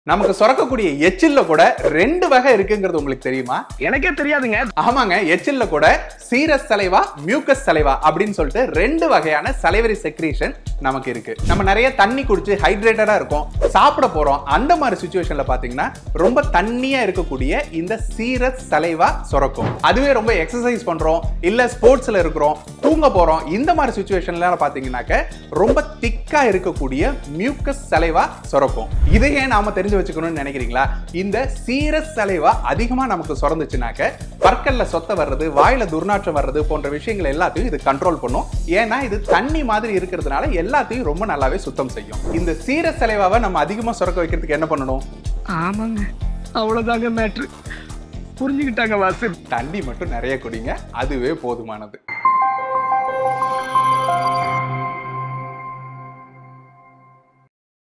நமக்கு சுரக்கக்கூடிய எச்சில்ல கூட ரெண்டு வகை இருக்குங்கிறது உங்களுக்கு தெரியுமா எனக்கே தெரியாதுங்க ஆமாங்க எச்சில்ல கூட சீரஸ் சலைவா மியூக்கஸ் சலைவா அப்படின்னு சொல்லிட்டு ரெண்டு வகையான சலைவரி செக்ரீஷன் நமக்கு இருக்கு நம்ம நிறைய தண்ணி குடிச்சு ஹைட்ரேட்டடா இருக்கும் சாப்பிட போறோம் அந்த மாதிரி சுச்சுவேஷன்ல பாத்தீங்கன்னா ரொம்ப தண்ணியா இருக்கக்கூடிய இந்த சீரஸ் சலைவா சுரக்கும் அதுவே ரொம்ப எக்ஸசைஸ் பண்றோம் இல்ல ஸ்போர்ட்ஸ்ல இருக்கிறோம் தூங்க போறோம் இந்த மாதிரி சுச்சுவேஷன்ல பாத்தீங்கன்னாக்க ரொம்ப திக்கா இருக்கக்கூடிய மியூக்கஸ் சலைவா சுரக்கும் இதையே நாம தெரிஞ்சு வச்சுக்கணும்னு நினைக்கிறீங்களா இந்த சீரஸ் சலைவா அதிகமா நமக்கு சுரந்துச்சுனாக்க பற்கல்ல சொத்த வர்றது வாயில துர்நாற்றம் வர்றது போன்ற விஷயங்கள் எல்லாத்தையும் இது கண்ட்ரோல் பண்ணும் ஏன்னா இது தண்ணி மாதிரி இருக்கிறதுனால எல்லாத்தையும் ரொம்ப நல்லாவே சுத்தம் செய்யும் இந்த சீரஸ் சலைவாவை நம்ம அதிகமா சுரக்க வைக்கிறதுக்கு என்ன பண்ணணும் ஆமாங்க அவ்வளவுதாங்க மேட்ரு புரிஞ்சுக்கிட்டாங்க வாசு தண்ணி மட்டும் நிறைய குடிங்க அதுவே போதுமானது